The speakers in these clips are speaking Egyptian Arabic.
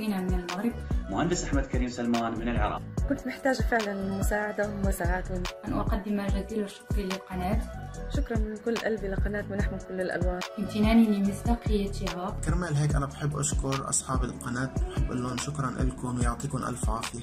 أخينا من المغرب مهندس أحمد كريم سلمان من العراق كنت محتاجة فعلا مساعدة ومساعات أن أقدم جزيل الشكر للقناة شكرا من كل قلبي لقناة منح من كل الألوان امتناني لمصداقيتها كرمال هيك أنا بحب أشكر أصحاب القناة بحب أقول لهم شكرا لكم يعطيكم ألف عافية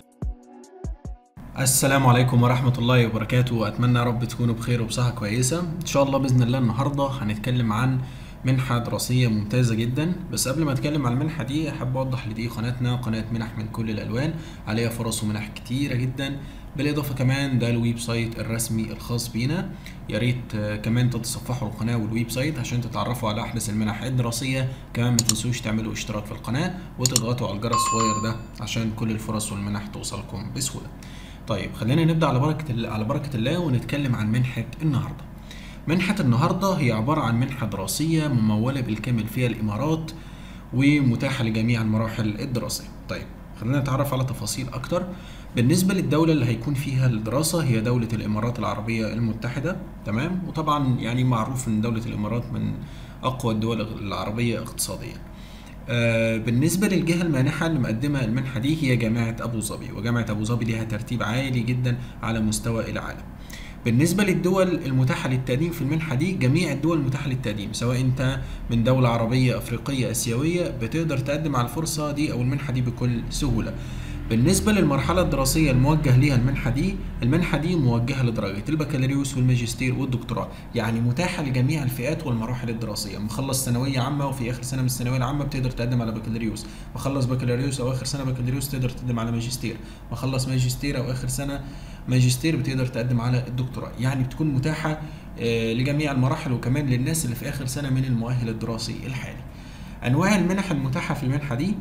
السلام عليكم ورحمة الله وبركاته أتمنى يا رب تكونوا بخير وبصحة كويسة إن شاء الله بإذن الله النهاردة هنتكلم عن منحة دراسية ممتازة جدا بس قبل ما أتكلم عن المنحة دي أحب أوضح لدي قناتنا قناة منح من كل الألوان عليها فرص ومنح كتيرة جدا بالإضافة كمان ده الويب سايت الرسمي الخاص بينا يا ريت آه، كمان تتصفحوا القناة والويب سايت عشان تتعرفوا على أحدث المنح الدراسية كمان ما تنسوش تعملوا اشتراك في القناة وتضغطوا على الجرس الصغير ده عشان كل الفرص والمنح توصلكم بسهولة طيب خلينا نبدا على بركه ال- على بركه الله ونتكلم عن منحه النهارده منحه النهارده هي عباره عن منحه دراسيه مموله بالكامل فيها الامارات ومتاحه لجميع المراحل الدراسيه طيب خلينا نتعرف على تفاصيل اكتر بالنسبه للدوله اللي هيكون فيها الدراسه هي دوله الامارات العربيه المتحده تمام وطبعا يعني معروف ان دوله الامارات من اقوى الدول العربيه اقتصاديا آه، بالنسبة للجهة المانحة اللي مقدمة المنحة دي هي جامعة أبو ظبي وجامعة أبو ظبي ليها ترتيب عالي جدا على مستوى العالم بالنسبة للدول المتاحة للتقديم في المنحة دي جميع الدول المتاحة للتقديم سواء انت من دولة عربية أفريقية آسيوية بتقدر تقدم على الفرصة دي أو المنحة دي بكل سهولة بالنسبة للمرحلة الدراسية الموجه ليها المنحة دي المنحة دي موجهة لدرجة البكالوريوس والماجستير والدكتوراه يعني متاحة لجميع الفئات والمراحل الدراسية مخلص ثانوية عامة وفي آخر سنة من الثانوية العامة بتقدر تقدم على بكالوريوس مخلص بكالوريوس أو آخر سنة بكالوريوس تقدر تقدم على ماجستير مخلص ماجستير أو آخر سنة ماجستير بتقدر تقدم على الدكتوراه يعني بتكون متاحة آه، لجميع المراحل وكمان للناس اللي في آخر سنة من المؤهل الدراسي الحالي أنواع المنح المتاحة في المنحة دي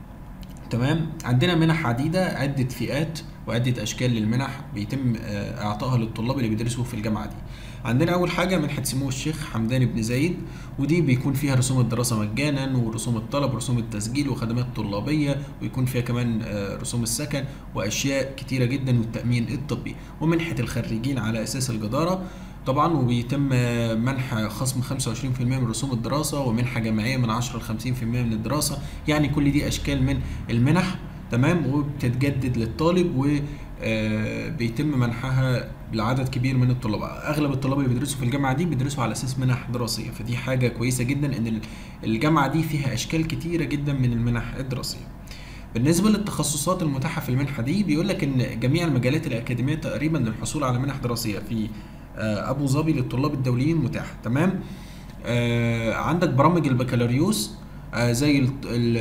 تمام عندنا منح عديدة عدة فئات وعدة أشكال للمنح بيتم آه، إعطائها للطلاب اللي بيدرسوا في الجامعة دي عندنا أول حاجة منحة سمو الشيخ حمدان بن زايد ودي بيكون فيها رسوم الدراسة مجانا ورسوم الطلب ورسوم التسجيل وخدمات طلابية ويكون فيها كمان آه، رسوم السكن وأشياء كتيرة جدا والتأمين الطبي ومنحة الخريجين على أساس الجدارة طبعا وبيتم آه، منح خصم 25% من رسوم الدراسة ومنحة جامعية من 10 ل 50% من الدراسة يعني كل دي أشكال من المنح تمام وبتتجدد للطالب و آه، بيتم منحها لعدد كبير من الطلاب اغلب الطلاب اللي بيدرسوا في الجامعه دي بيدرسوا على اساس منح دراسيه فدي حاجه كويسه جدا ان ال- الجامعه دي فيها اشكال كتيره جدا من المنح الدراسيه بالنسبه للتخصصات المتاحه في المنحه دي بيقول لك ان جميع المجالات الاكاديميه تقريبا للحصول على منح دراسيه في آه، ابو ظبي للطلاب الدوليين متاحه تمام آه، عندك برامج البكالوريوس آه، زي الت-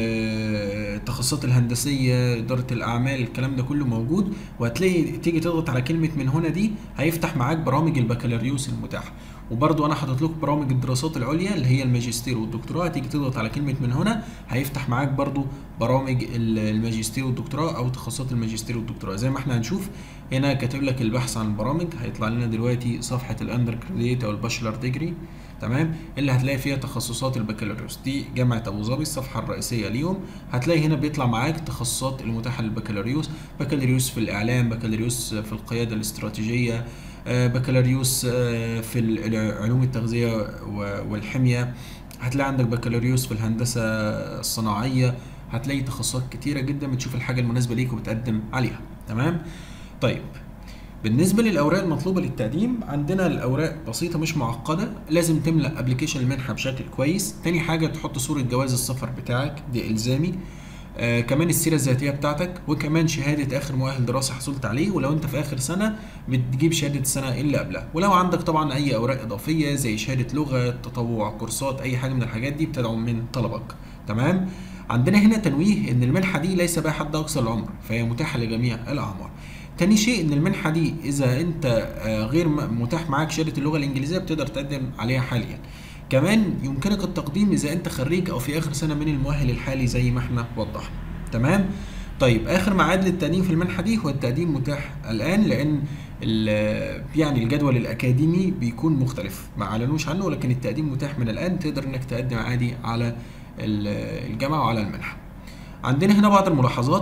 ال- التخصصات الهندسيه اداره الاعمال الكلام ده كله موجود وهتلاقي تيجي تضغط على كلمه من هنا دي هيفتح معاك برامج البكالوريوس المتاحه وبرضو انا حاطط لكم برامج الدراسات العليا اللي هي الماجستير والدكتوراه هتيجي تضغط على كلمه من هنا هيفتح معاك برضو برامج ال- الماجستير والدكتوراه او تخصصات الماجستير والدكتوراه زي ما احنا هنشوف هنا كاتب لك البحث عن البرامج هيطلع لنا دلوقتي صفحه الاندر جراديت او الباشلر ديجري تمام اللي هتلاقي فيها تخصصات البكالوريوس دي جامعه ابو ظبي الصفحه الرئيسيه ليهم هتلاقي هنا بيطلع معاك التخصصات المتاحه للبكالوريوس بكالوريوس في الاعلام بكالوريوس في القياده الاستراتيجيه آه، بكالوريوس آه، في ال- علوم التغذيه و- والحميه هتلاقي عندك بكالوريوس في الهندسه الصناعيه هتلاقي تخصصات كتيره جدا بتشوف الحاجه المناسبه ليك وبتقدم عليها تمام طيب بالنسبة للأوراق المطلوبة للتقديم عندنا الأوراق بسيطة مش معقدة لازم تملأ ابلكيشن المنحة بشكل كويس تاني حاجة تحط صورة جواز السفر بتاعك دي إلزامي آه كمان السيرة الذاتية بتاعتك وكمان شهادة آخر مؤهل دراسة حصلت عليه ولو أنت في آخر سنة بتجيب شهادة السنة اللي قبلها ولو عندك طبعا أي أوراق إضافية زي شهادة لغة تطوع كورسات أي حاجة من الحاجات دي بتدعم من طلبك تمام عندنا هنا تنويه ان المنحه دي ليس بها حد اقصى العمر فهي متاحه لجميع الاعمار تاني شيء ان المنحه دي اذا انت آه، غير م- متاح معاك شهاده اللغه الانجليزيه بتقدر تقدم عليها حاليا كمان يمكنك التقديم اذا انت خريج او في اخر سنه من المؤهل الحالي زي ما احنا وضحنا تمام طيب اخر ميعاد للتقديم في المنحه دي هو التقديم متاح الان لان ال- يعني الجدول الاكاديمي بيكون مختلف ما اعلنوش عنه ولكن التقديم متاح من الان تقدر انك تقدم عادي على ال- الجامعه وعلى المنحه عندنا هنا بعض الملاحظات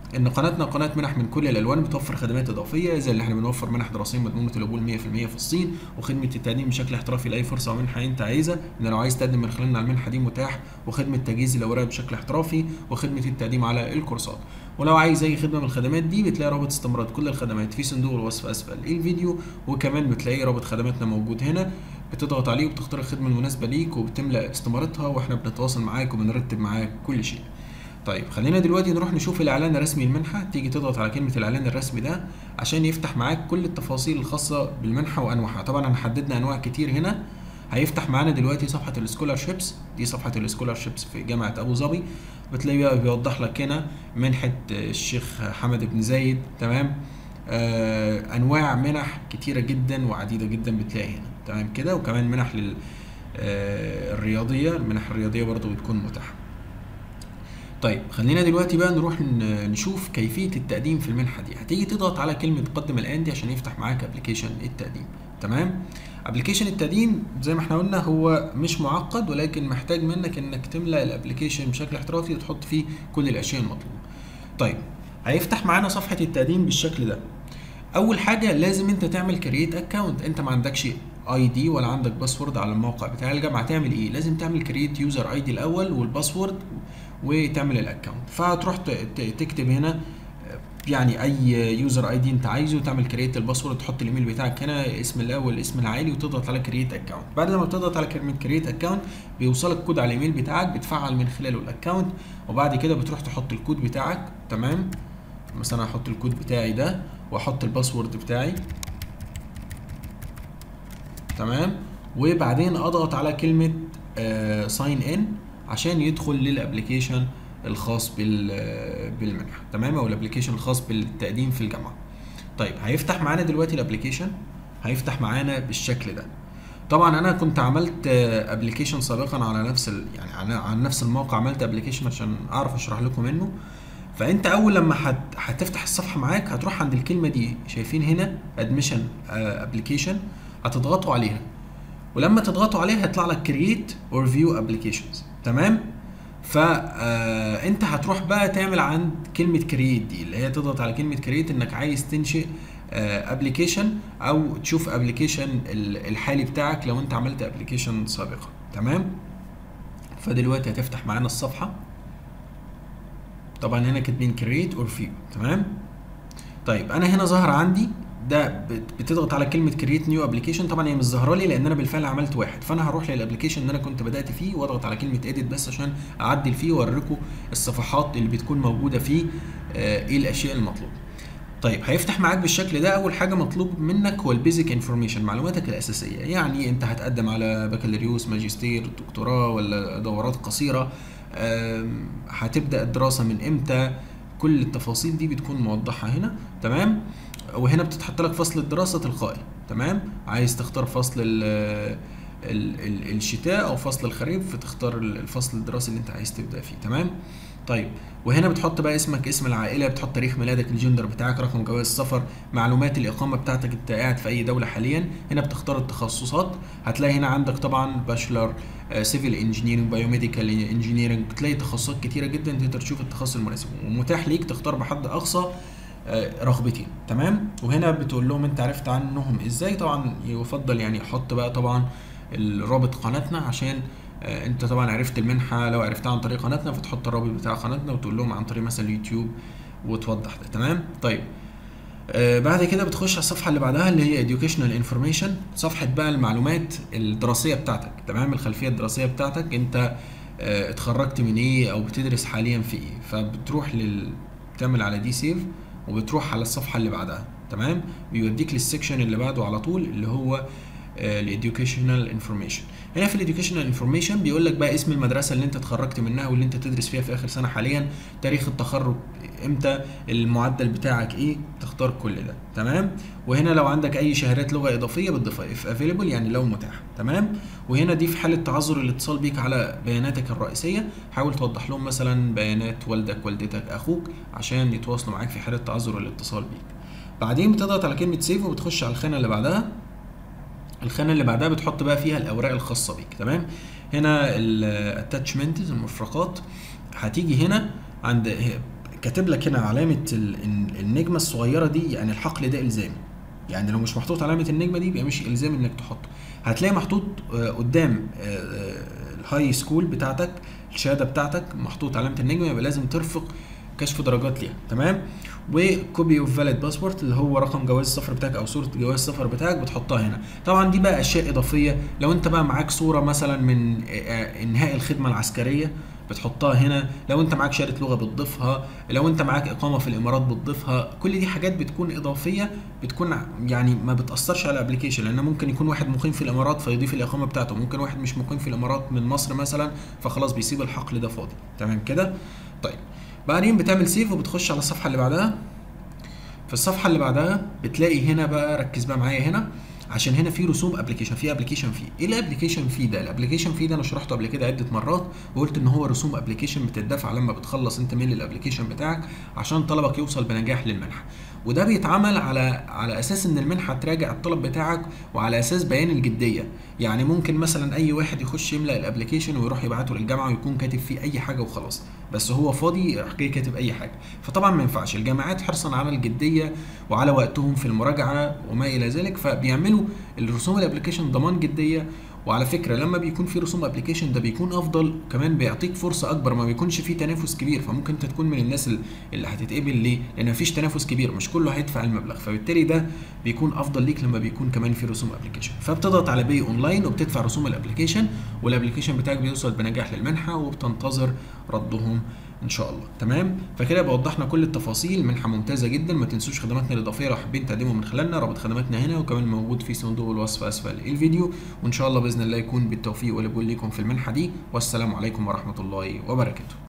ان قناتنا قناه منح من كل الالوان بتوفر خدمات اضافيه زي اللي احنا بنوفر منح دراسيه مضمونه القبول 100% في الصين وخدمه التقديم بشكل احترافي لاي فرصه ومنحه انت عايزها ان لو عايز تقدم من خلالنا على المنحه دي متاح وخدمه تجهيز الاوراق بشكل احترافي وخدمه التقديم على الكورسات ولو عايز اي خدمه من الخدمات دي بتلاقي رابط استمرار كل الخدمات في صندوق الوصف اسفل الفيديو وكمان بتلاقي رابط خدماتنا موجود هنا بتضغط عليه وبتختار الخدمه المناسبه ليك وبتملى استمارتها واحنا بنتواصل معاك وبنرتب معاك كل شيء طيب خلينا دلوقتي نروح نشوف الاعلان الرسمي المنحه تيجي تضغط على كلمه الاعلان الرسمي ده عشان يفتح معاك كل التفاصيل الخاصه بالمنحه وانواعها طبعا احنا حددنا انواع كتير هنا هيفتح معانا دلوقتي صفحه السكولارشيبس دي صفحه السكولارشيبس في جامعه ابو ظبي بتلاقي بقى بيوضح لك هنا منحه الشيخ حمد بن زايد تمام آه انواع منح كتيره جدا وعديده جدا بتلاقي هنا تمام كده وكمان منح لل آه الرياضيه المنح الرياضيه برضو بتكون متاحه طيب خلينا دلوقتي بقى نروح نشوف كيفيه التقديم في المنحه دي هتيجي تضغط على كلمه قدم الان دي عشان يفتح معاك ابلكيشن التقديم تمام ابلكيشن التقديم زي ما احنا قلنا هو مش معقد ولكن محتاج منك انك تملى الابلكيشن بشكل احترافي وتحط فيه كل الاشياء المطلوبه طيب هيفتح معانا صفحه التقديم بالشكل ده اول حاجه لازم انت تعمل كرييت اكونت انت ما عندكش اي دي ولا عندك باسورد على الموقع بتاع الجامعه تعمل ايه لازم تعمل كرييت يوزر اي دي الاول والباسورد وتعمل الاكونت فهتروح تكتب هنا يعني اي يوزر اي دي انت عايزه تعمل كرييت الباسورد تحط الايميل بتاعك هنا اسم الاول الاسم العائلي وتضغط على كرييت اكونت بعد ما بتضغط على كلمه كرييت اكونت بيوصلك كود على الايميل بتاعك بتفعل من خلاله الاكونت وبعد كده بتروح تحط الكود بتاعك تمام مثلا هحط الكود بتاعي ده واحط الباسورد بتاعي تمام وبعدين اضغط على كلمه ساين ان عشان يدخل للابلكيشن الخاص بالمنحه تمام او الابلكيشن الخاص بالتقديم في الجامعه طيب هيفتح معانا دلوقتي الابلكيشن هيفتح معانا بالشكل ده طبعا انا كنت عملت ابلكيشن سابقا على نفس ال... يعني على, على نفس الموقع عملت ابلكيشن عشان اعرف اشرح لكم منه فانت اول لما هت... هتفتح الصفحه معاك هتروح عند الكلمه دي شايفين هنا ادميشن ابلكيشن هتضغطوا عليها ولما تضغطوا عليها هيطلع لك كرييت اور فيو ابلكيشنز تمام فانت هتروح بقى تعمل عند كلمه كرييت دي اللي هي تضغط على كلمه كرييت انك عايز تنشئ ابلكيشن او تشوف ابلكيشن الحالي بتاعك لو انت عملت ابلكيشن سابقا تمام فدلوقتي هتفتح معانا الصفحه طبعا هنا كاتبين كرييت اور فيو تمام طيب انا هنا ظهر عندي ده بتضغط على كلمه كرييت نيو ابلكيشن طبعا هي مش ظاهره لي لان انا بالفعل عملت واحد فانا هروح للابلكيشن اللي انا كنت بدات فيه واضغط على كلمه اديت بس عشان اعدل فيه واوريكم الصفحات اللي بتكون موجوده فيه آه ايه الاشياء المطلوبه طيب هيفتح معاك بالشكل ده اول حاجه مطلوب منك هو البيزك انفورميشن معلوماتك الاساسيه يعني انت هتقدم على بكالوريوس ماجستير دكتوراه ولا دورات قصيره هتبدا الدراسه من امتى كل التفاصيل دي بتكون موضحه هنا تمام وهنا بتتحط لك فصل الدراسه تلقائي تمام عايز تختار فصل ال ال ال الشتاء او فصل الخريف فتختار الفصل الدراسي اللي انت عايز تبدا فيه تمام طيب وهنا بتحط بقى اسمك اسم العائله بتحط تاريخ ميلادك الجندر بتاعك رقم جواز السفر معلومات الاقامه بتاعتك انت قاعد في اي دوله حاليا هنا بتختار التخصصات هتلاقي هنا عندك طبعا باشلر سيفل انجينيرنج بايوميديكال انجينيرنج بتلاقي تخصصات كتيره جدا تقدر تشوف التخصص المناسب ومتاح ليك تختار بحد اقصى رغبتين تمام وهنا بتقول لهم انت عرفت عنهم ازاي طبعا يفضل يعني حط بقى طبعا الرابط قناتنا عشان انت طبعا عرفت المنحه لو عرفتها عن طريق قناتنا فتحط الرابط بتاع قناتنا وتقول لهم عن طريق مثلا اليوتيوب وتوضح ده تمام طيب آه بعد كده بتخش على الصفحه اللي بعدها اللي هي educational information صفحه بقى المعلومات الدراسيه بتاعتك تمام الخلفيه الدراسيه بتاعتك انت آه اتخرجت من ايه او بتدرس حاليا في ايه فبتروح لل تعمل على دي سيف وبتروح على الصفحه اللي بعدها تمام بيوديك للسكشن اللي بعده على طول اللي هو الاديوكيشنال انفورميشن هنا في الاديوكيشنال انفورميشن بيقول لك بقى اسم المدرسه اللي انت اتخرجت منها واللي انت تدرس فيها في اخر سنه حاليا تاريخ التخرج امتى المعدل بتاعك ايه تختار كل ده تمام وهنا لو عندك اي شهادات لغه اضافيه بتضيفها اف افيلبل يعني لو متاح تمام وهنا دي في حاله تعذر الاتصال بيك على بياناتك الرئيسيه حاول توضح لهم مثلا بيانات والدك والدتك اخوك عشان يتواصلوا معاك في حاله تعذر الاتصال بيك بعدين بتضغط على كلمه سيف وبتخش على الخانه اللي بعدها الخانه اللي بعدها بتحط بقى فيها الاوراق الخاصه بيك تمام هنا الاتاتشمنت المرفقات هتيجي هنا عند كاتب لك هنا علامه ال- ال- النجمه الصغيره دي يعني الحقل ده الزامي يعني لو مش محطوط علامه النجمه دي يبقى مش الزامي انك تحطه هتلاقي محطوط آه، قدام آه، آه، الهاي سكول بتاعتك الشهاده بتاعتك محطوط علامه النجمه يبقى لازم ترفق كشف درجات ليها تمام وكوبي اوف فاليد باسبورت اللي هو رقم جواز السفر بتاعك او صوره جواز السفر بتاعك بتحطها هنا طبعا دي بقى اشياء اضافيه لو انت بقى معاك صوره مثلا من آه، آه، انهاء الخدمه العسكريه بتحطها هنا لو انت معاك شهاده لغه بتضيفها لو انت معاك اقامه في الامارات بتضيفها كل دي حاجات بتكون اضافيه بتكون ع- يعني ما بتاثرش على الابلكيشن لان ممكن يكون واحد مقيم في الامارات فيضيف الاقامه بتاعته ممكن واحد مش مقيم في الامارات من مصر مثلا فخلاص بيسيب الحقل ده فاضي تمام كده طيب بعدين بتعمل سيف وبتخش على الصفحه اللي بعدها في الصفحه اللي بعدها بتلاقي هنا بقى ركز بقى معايا هنا عشان هنا في رسوم ابلكيشن في ابلكيشن في ايه الابلكيشن في ده الابلكيشن في ده انا شرحته قبل كده عده مرات وقلت ان هو رسوم ابلكيشن بتدفع لما بتخلص انت ميل الابلكيشن بتاعك عشان طلبك يوصل بنجاح للمنحه وده بيتعمل على على اساس ان المنحه تراجع الطلب بتاعك وعلى اساس بيان الجديه يعني ممكن مثلا اي واحد يخش يملا الابلكيشن ويروح يبعته للجامعه ويكون كاتب فيه اي حاجه وخلاص بس هو فاضي راح جاي كاتب اي حاجه فطبعا ما ينفعش الجامعات حرصا على الجديه وعلى وقتهم في المراجعه وما الى ذلك فبيعملوا الرسوم الابلكيشن ضمان جديه وعلى فكره لما بيكون في رسوم ابلكيشن ده بيكون افضل كمان بيعطيك فرصه اكبر ما بيكونش فيه تنافس كبير فممكن انت تكون من الناس ال- اللي هتتقبل ليه لان مفيش تنافس كبير مش كله هيدفع المبلغ فبالتالي ده بيكون افضل ليك لما بيكون كمان في رسوم ابلكيشن فبتضغط على بي اونلاين وبتدفع رسوم الابلكيشن والابلكيشن بتاعك بيوصل بنجاح للمنحه وبتنتظر ردهم ان شاء الله تمام فكده يبقى وضحنا كل التفاصيل منحه ممتازه جدا ما تنسوش خدماتنا الاضافيه لو حابين تقدموا من خلالنا رابط خدماتنا هنا وكمان موجود في صندوق الوصف اسفل الفيديو وان شاء الله باذن الله يكون بالتوفيق والقبول ليكم في المنحه دي والسلام عليكم ورحمه الله وبركاته